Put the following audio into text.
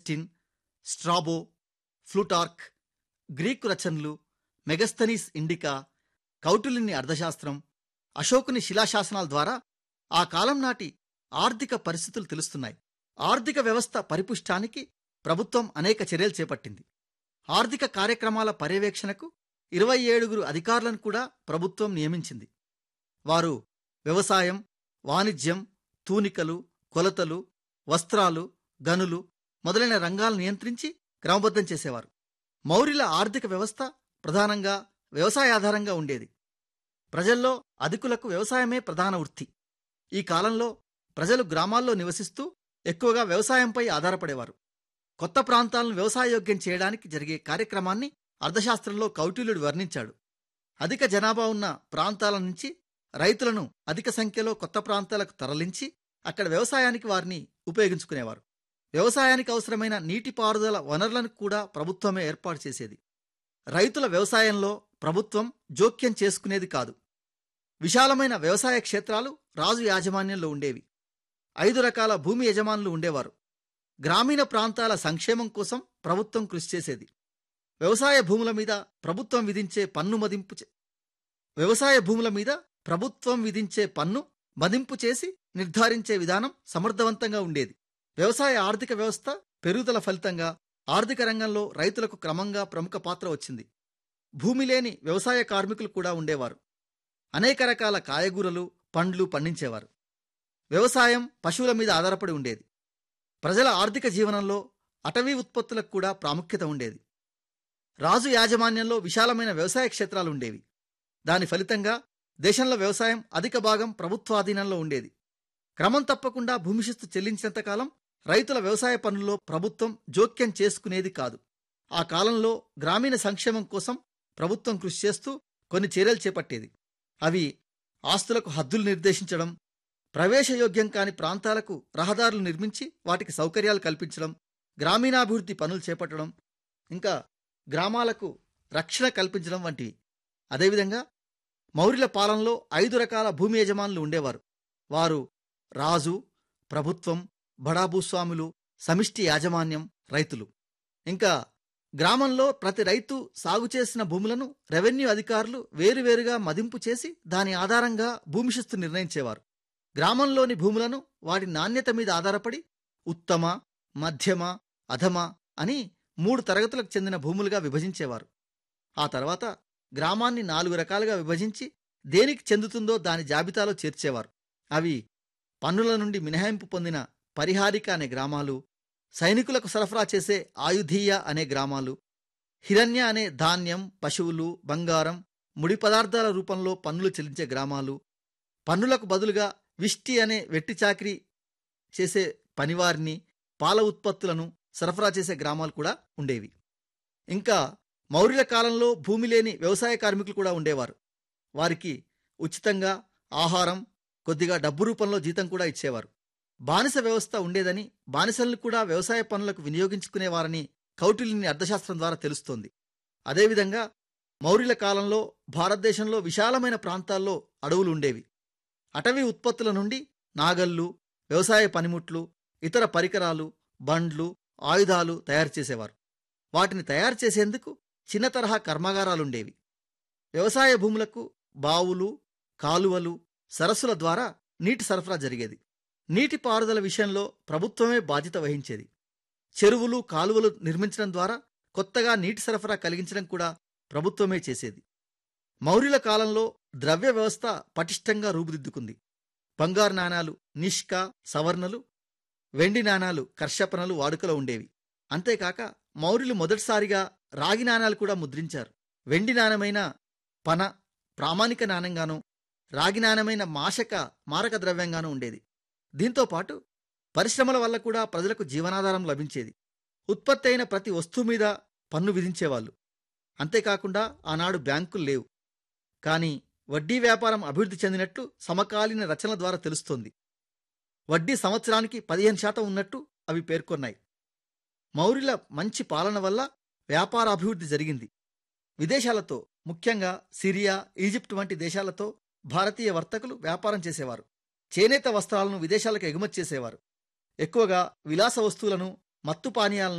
Augustine Strabo Plutarch Greek రచనలు Megasthenes Indica కౌటిల్యుని అర్థశాస్త్రం అశోకుని శిలాశాసనాల ద్వారా ఆ కాలం నాటి ఆర్థిక పరిస్థితులు తెలుస్తున్నాయి ఆర్థిక వ్యవస్థ పరిపుష్టానికి ప్రభుత్వం అనేక చర్యలు చేపట్టింది ఆర్థిక కార్యక్రమాల పర్యవేక్షణకు ఇరవై ఏడుగురు అధికారులను కూడా ప్రభుత్వం నియమించింది వారు వ్యవసాయం వాణిజ్యం తూనికలు కొలతలు వస్త్రాలు గనులు మొదలైన రంగాలను నియంత్రించి క్రమబద్ధం చేసేవారు మౌర్యుల ఆర్థిక వ్యవస్థ ప్రధానంగా వ్యవసాయ ఆధారంగా ఉండేది ప్రజల్లో అధికులకు వ్యవసాయమే ప్రధాన వృత్తి ఈ కాలంలో ప్రజలు గ్రామాల్లో నివసిస్తూ ఎక్కువగా వ్యవసాయంపై ఆధారపడేవారు కొత్త ప్రాంతాలను వ్యవసాయయోగ్యం చేయడానికి జరిగే కార్యక్రమాన్ని అర్థశాస్త్రంలో కౌటిల్యుడు వర్ణించాడు అధిక జనాభా ఉన్న ప్రాంతాల నుంచి రైతులను అధిక సంఖ్యలో కొత్త ప్రాంతాలకు తరలించి అక్కడ వ్యవసాయానికి వారిని ఉపయోగించుకునేవారు వ్యవసాయానికి అవసరమైన నీటిపారుదల వనరులను కూడా ప్రభుత్వమే ఏర్పాటు చేసేది రైతుల వ్యవసాయంలో ప్రభుత్వం జోక్యం చేసుకునేది కాదు విశాలమైన వ్యవసాయ క్షేత్రాలు రాజు యాజమాన్యంలో ఉండేవి ఐదు రకాల భూమి యజమానులు ఉండేవారు గ్రామీణ ప్రాంతాల సంక్షేమం కోసం ప్రభుత్వం కృషి చేసేది వ్యవసాయ భూముల మీద ప్రభుత్వం విధించే పన్ను మదింపు చే- వ్యవసాయ భూముల మీద ప్రభుత్వం విధించే పన్ను మదింపు చేసి నిర్ధారించే విధానం సమర్థవంతంగా ఉండేది వ్యవసాయ ఆర్థిక వ్యవస్థ పెరుగుదల ఫలితంగా ఆర్థిక రంగంలో రైతులకు క్రమంగా ప్రముఖ పాత్ర వచ్చింది భూమి లేని వ్యవసాయ కార్మికులు కూడా ఉండేవారు అనేక రకాల కాయగూరలు పండ్లు పండించేవారు వ్యవసాయం పశువుల మీద ఆధారపడి ఉండేది ప్రజల ఆర్థిక జీవనంలో అటవీ ఉత్పత్తులకు కూడా ప్రాముఖ్యత ఉండేది రాజు యాజమాన్యంలో విశాలమైన వ్యవసాయ క్షేత్రాలు ఉండేవి దాని ఫలితంగా దేశంలో వ్యవసాయం అధిక భాగం ప్రభుత్వాధీనంలో ఉండేది క్రమం తప్పకుండా భూమి శిస్తు చెల్లించినంతకాలం రైతుల వ్యవసాయ పనుల్లో ప్రభుత్వం జోక్యం చేసుకునేది కాదు ఆ కాలంలో గ్రామీణ సంక్షేమం కోసం ప్రభుత్వం కృషి చేస్తూ కొన్ని చర్యలు చేపట్టేది అవి ఆస్తులకు హద్దులు నిర్దేశించడం ప్రవేశయోగ్యం కాని ప్రాంతాలకు రహదారులు నిర్మించి వాటికి సౌకర్యాలు కల్పించడం గ్రామీణాభివృద్ధి పనులు చేపట్టడం ఇంకా గ్రామాలకు రక్షణ కల్పించడం వంటివి అదేవిధంగా మౌర్యుల పాలనలో ఐదు రకాల భూమి యజమానులు ఉండేవారు వారు రాజు ప్రభుత్వం బడా భూస్వాములు సమిష్టి యాజమాన్యం రైతులు ఇంకా గ్రామంలో ప్రతి రైతు సాగు చేసిన భూములను రెవెన్యూ అధికారులు వేరువేరుగా మదింపు చేసి దాని ఆధారంగా భూమి శిస్తు నిర్ణయించేవారు గ్రామంలోని భూములను వాటి నాణ్యత మీద ఆధారపడి ఉత్తమ మధ్యమ అధమ అని మూడు తరగతులకు చెందిన భూములుగా విభజించేవారు ఆ తర్వాత గ్రామాన్ని నాలుగు రకాలుగా విభజించి దేనికి చెందుతుందో దాని జాబితాలో చేర్చేవారు అవి పన్నుల నుండి మినహాయింపు పొందిన పరిహారిక అనే గ్రామాలు సైనికులకు సరఫరా చేసే ఆయుధీయ అనే గ్రామాలు హిరణ్య అనే ధాన్యం పశువులు బంగారం ముడి పదార్థాల రూపంలో పన్నులు చెల్లించే గ్రామాలు పన్నులకు బదులుగా విష్టి అనే వెట్టి చాకిరీ చేసే పనివారిని పాల ఉత్పత్తులను సరఫరా చేసే గ్రామాలు కూడా ఉండేవి ఇంకా మౌర్యుల కాలంలో భూమి లేని వ్యవసాయ కార్మికులు కూడా ఉండేవారు వారికి ఉచితంగా ఆహారం కొద్దిగా డబ్బు రూపంలో జీతం కూడా ఇచ్చేవారు బానిస వ్యవస్థ ఉండేదని బానిసలను కూడా వ్యవసాయ పనులకు వినియోగించుకునేవారని కౌటిల్యుని అర్థశాస్త్రం ద్వారా తెలుస్తోంది అదేవిధంగా మౌర్యుల కాలంలో భారతదేశంలో విశాలమైన ప్రాంతాల్లో అడవులు ఉండేవి అటవీ ఉత్పత్తుల నుండి నాగళ్ళు వ్యవసాయ పనిముట్లు ఇతర పరికరాలు బండ్లు ఆయుధాలు తయారు చేసేవారు వాటిని తయారు చేసేందుకు చిన్న తరహా కర్మాగారాలుండేవి వ్యవసాయ భూములకు బావులు కాలువలు సరస్సుల ద్వారా నీటి సరఫరా జరిగేది నీటి పారుదల విషయంలో ప్రభుత్వమే బాధ్యత వహించేది చెరువులు కాలువలు నిర్మించడం ద్వారా కొత్తగా నీటి సరఫరా కలిగించడం కూడా ప్రభుత్వమే చేసేది మౌర్యుల కాలంలో ద్రవ్య వ్యవస్థ పటిష్టంగా రూపుదిద్దుకుంది బంగారు నాణాలు నిష్క సవర్ణలు వెండి నాణాలు కర్షపనలు వాడుకలో ఉండేవి అంతేకాక మౌర్యులు మొదటిసారిగా రాగి నాణాలు కూడా ముద్రించారు వెండి నాణమైన పన ప్రామాణిక నాణ్యంగానూ రాగి నాణ్యమైన మాషక మారక ద్రవ్యంగానూ ఉండేది దీంతో పాటు పరిశ్రమల వల్ల కూడా ప్రజలకు జీవనాధారం లభించేది ఉత్పత్తి అయిన ప్రతి వస్తువు మీద పన్ను విధించేవాళ్ళు అంతేకాకుండా ఆనాడు బ్యాంకులు లేవు కానీ వడ్డీ వ్యాపారం అభివృద్ధి చెందినట్టు సమకాలీన రచనల ద్వారా తెలుస్తోంది వడ్డీ సంవత్సరానికి పదిహేను శాతం ఉన్నట్టు అవి పేర్కొన్నాయి మౌర్యుల మంచి పాలన వల్ల వ్యాపార అభివృద్ధి జరిగింది విదేశాలతో ముఖ్యంగా సిరియా ఈజిప్ట్ వంటి దేశాలతో భారతీయ వర్తకులు వ్యాపారం చేసేవారు చేనేత వస్త్రాలను విదేశాలకు ఎగుమతి చేసేవారు ఎక్కువగా విలాస వస్తువులను మత్తు పానీయాలను